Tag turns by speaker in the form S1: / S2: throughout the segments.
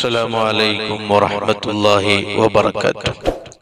S1: അസ്സലാമു അലൈക്കും വറഹ്മത്തുള്ളാഹി വബറകാതുഹു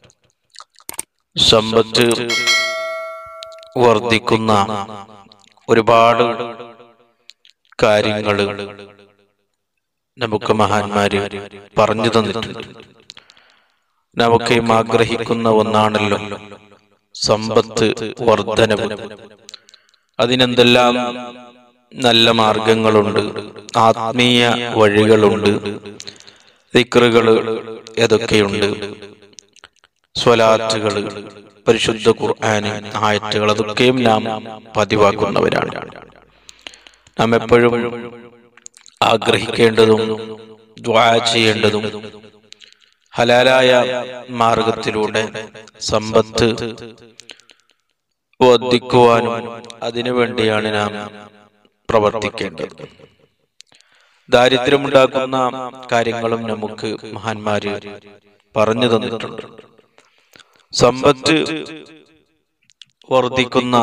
S1: സമ്പത്ത് വർദ്ധിക്കുന്ന ഒരുപാട് കാര്യങ്ങൾ നമുക്ക് മഹാന്മാര് പറഞ്ഞു തന്നിട്ടുണ്ട് നമുക്കും ആഗ്രഹിക്കുന്ന ഒന്നാണല്ലോ സമ്പത്ത് വർധനവ് അതിനെന്തെല്ലാം നല്ല മാർഗങ്ങളുണ്ട് ആത്മീയ വഴികളുണ്ട് ദിക്റുകള് ഏതൊക്കെയുണ്ട് സ്വലാറ്റുകൾ പരിശുദ്ധ ഖുർആന് ആയത്തുകൾ അതൊക്കെയും നാം പതിവാക്കുന്നവരാണ് നാം എപ്പോഴും ആഗ്രഹിക്കേണ്ടതും ദ്വാ ചെയ്യേണ്ടതും ഹലാലായ മാർഗത്തിലൂടെ സമ്പത്ത് വർദ്ധിക്കുവാനും അതിനു വേണ്ടിയാണ് നാം പ്രവർത്തിക്കേണ്ടത് ദാരിദ്ര്യമുണ്ടാക്കുന്ന കാര്യങ്ങളും നമുക്ക് മഹാന്മാര് പറഞ്ഞു തന്നിട്ടുണ്ട് സമ്പത്ത് വർദ്ധിക്കുന്ന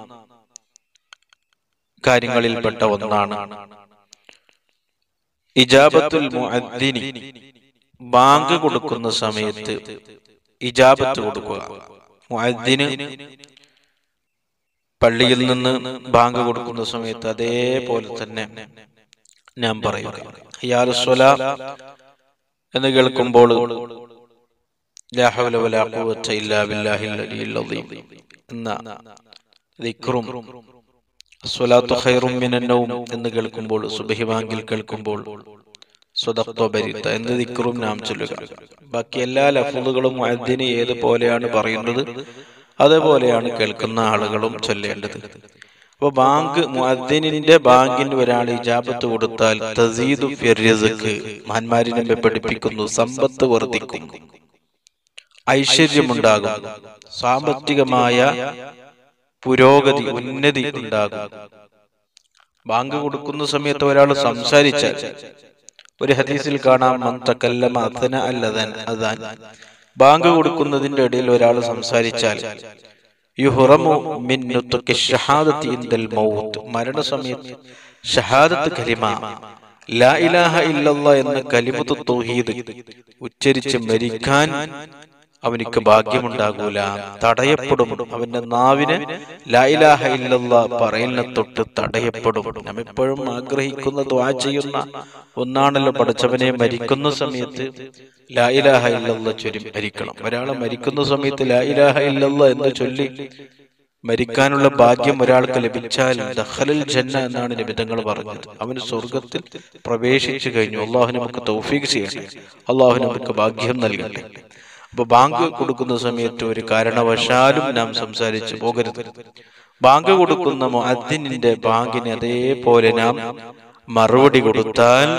S1: കാര്യങ്ങളിൽപ്പെട്ട ഒന്നാണ് ഇജാബത്തുൽ മുഅദ്ദിനി ബാങ്ക് കൊടുക്കുന്ന സമയത്ത് ഇജാബത്ത് കൊടുക്കുക മുഅദ്ദിന് പള്ളിയിൽ നിന്ന് ബാങ്ക് കൊടുക്കുന്ന സമയത്ത് അതേപോലെ തന്നെ ഞാൻ പറയുക ഹിയാലു സ്വലാ എന്ന് കേൾക്കുമ്പോൾ ലാ ഹൗല വലാ ഖുവത ഇല്ലാ ബില്ലാഹിൽ അലിയിൽ അദീം എന്ന ദിക്റും സ്വലാത്തു ഖൈറും മിനൻ നൗം എന്ന് കേൾക്കുമ്പോൾ സുബ്ഹി ബാങ്കിൽ കേൾക്കുമ്പോൾ സ്വദഖ്ത ബരിത എന്ന് ദിക്റും നാം ചൊല്ലുക ബാക്കി എല്ലാ ലഫ്ളുകളും മുഅദ്ദിന് ഏതുപോലെയാണ് പറയുന്നത് അതേപോലെയാണ് കേൾക്കുന്ന ആളുകളും ചൊല്ലേണ്ടത് അപ്പൊ ബാങ്ക് മുഅദ്ദിനിന്റെ ബാങ്കിന് ഒരാൾ ഇജാബത്ത് കൊടുത്താൽ തസീദു ഫിർറിസ്ക് മഹാന്മാരിനെ പഠിപ്പിക്കുന്നു സമ്പത്ത് വർദ്ധിക്കും ഐശ്വര്യമുണ്ടാകും സാമ്പത്തികമായ പുരോഗതി ഉന്നതി ഉണ്ടാകും ബാങ്ക് കൊടുക്കുന്ന സമയത്ത് ഒരാൾ സംസാരിച്ചാൽ ഒരു ഹദീസിൽ കാണാം മൻ തകല്ലമ അദ്ന അല്ലദൻ അദാൻ ബാങ്ക് കൊടുക്കുന്നതിന്റെ ഇടയിൽ ഒരാൾ സംസാരിച്ചാൽ യുഹ്റമു മിൻ നുത്ഖി ഷഹാദത്തി ഇൻദൽ മൗത്ത് മരണസമയത്ത് ഷഹാദത്ത് കലിമ ലാ ഇലാഹ ഇല്ലല്ലാ എന്ന കലിമത്ത് തൗഹീദ് ഉച്ചരിച്ച് മരിക്കാൻ അവനിക്ക് ഭാഗ്യമുണ്ടാകൂല തടയപ്പെടും അവന്റെ നാവിന് ലാ ഇലാഹ ഇല്ലല്ലാ പറയുന്ന തൊട്ട് തടയപ്പെടും നാം എപ്പോഴും ആഗ്രഹിക്കുന്ന ദ്വാ ചെയ്യുന്ന ഒന്നാണല്ലോ പഠിച്ചവനെ മരിക്കുന്ന സമയത്ത് ലാ ഇലാഹ ഇല്ലല്ലാ ചൊല്ലി മരിക്കണം ഒരാളെ മരിക്കുന്ന സമയത്ത് ലാ ഇലാഹ ഇല്ലല്ലാ എന്ന് ചൊല്ലി മരിക്കാനുള്ള ഭാഗ്യം ഒരാൾക്ക് ലഭിച്ചാൽ ദഖലൽ ജന്ന എന്നാണ് നിമിതങ്ങൾ പറഞ്ഞത് അവന് സ്വർഗത്തിൽ പ്രവേശിച്ചു കഴിഞ്ഞു അള്ളാഹു നമുക്ക് തൗഫീഖ് ചെയ്യട്ടെ അള്ളാഹു നമുക്ക് ഭാഗ്യം നൽകട്ടെ അപ്പൊ ബാങ്ക് കൊടുക്കുന്ന സമയത്ത് ഒരു കാരണവശാലും നാം സംസാരിച്ചു പോകരുത് ബാങ്ക് കൊടുക്കുന്ന മുഅദ്ദിനിന്റെ ബാങ്കിന് അതേപോലെ നാം മറുപടി കൊടുത്താൽ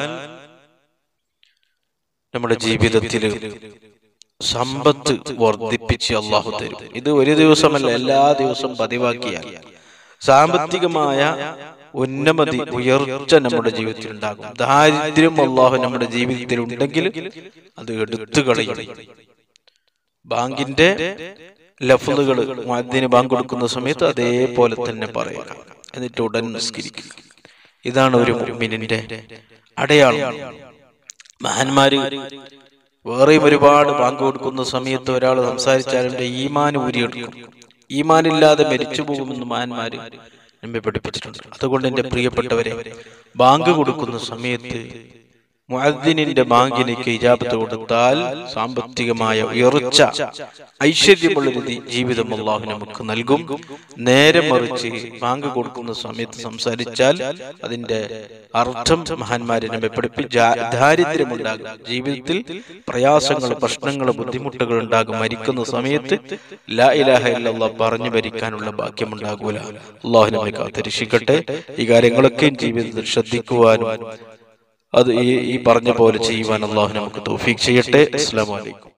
S1: നമ്മുടെ ജീവിതത്തിൽ സമ്പത്ത് വർദ്ധിപ്പിച്ച് അള്ളാഹു തരും ഇത് ഒരു ദിവസമല്ല എല്ലാ ദിവസവും പതിവാക്കിയാൽ സാമ്പത്തികമായ ഉന്നമതി ഉയർച്ച നമ്മുടെ ജീവിതത്തിൽ ഉണ്ടാകും ദാരിദ്ര്യം അള്ളാഹു നമ്മുടെ ജീവിതത്തിൽ ഉണ്ടെങ്കിൽ അത് എടുത്തു കളയും ബാങ്കിന്റെ ലഫ്ലുകൾ മുഅദ്ദിന് ബാങ്ക് കൊടുക്കുന്ന സമയത്ത് അതേപോലെ തന്നെ പറയുക എന്നിട്ട് ഉടൻ നിസ്കരിക്കുക ഇതാണ് ഒരു മുഅ്മിനിന്റെ അടയാളം മഹാന്മാര് വേറെയും ഒരുപാട് ബാങ്ക് കൊടുക്കുന്ന സമയത്ത് ഒരാൾ സംസാരിച്ചാൽ അവന്റെ ഈമാൻ ഊരിയെടുക്കും ഈമാനില്ലാതെ മരിച്ചു പോകുമെന്ന് മഹാന്മാര് നമ്മെ പഠിപ്പിച്ചിട്ടുണ്ട് അതുകൊണ്ട് എന്റെ പ്രിയപ്പെട്ടവരെ ബാങ്ക് കൊടുക്കുന്ന സമയത്ത് മുഅദ്ദിനിന്റെ ബാങ്കിലേക്ക് ഇജാബത്ത് കൊടുത്താൽ സാമ്പത്തികമായ ഉയർച്ച ഐശ്വര്യമുള്ളൊരു ജീവിതം അള്ളാഹു നമുക്ക് നൽകും നേരെ മറിച്ച് ബാങ്ക് കൊടുക്കുന്ന സമയത്ത് സംസാരിച്ചാൽ അതിന്റെ അർത്ഥം മഹാന്മാരെ നമ്മെ പഠിപ്പി ദാരിദ്ര്യമുണ്ടാകും ജീവിതത്തിൽ പ്രയാസങ്ങൾ പ്രശ്നങ്ങൾ ബുദ്ധിമുട്ടുകൾ ഉണ്ടാകും മരിക്കുന്ന സമയത്ത് ലാ ഇലാഹ ഇല്ലല്ലാ പറഞ്ഞു മരിക്കാനുള്ള ഭാഗ്യമുണ്ടാകൂല അള്ളാഹു നമ്മെ കാത്തിരക്ഷിക്കട്ടെ ഈ കാര്യങ്ങളൊക്കെ ജീവിതത്തിൽ ശ്രദ്ധിക്കുവാനും അത് ഈ ഈ പറഞ്ഞ പോലെ ചെയ്യുവാൻ അള്ളാഹു നമുക്ക് തൗഫീഖ് ചെയ്യട്ടെ അസ്സലാമു അലൈക്കും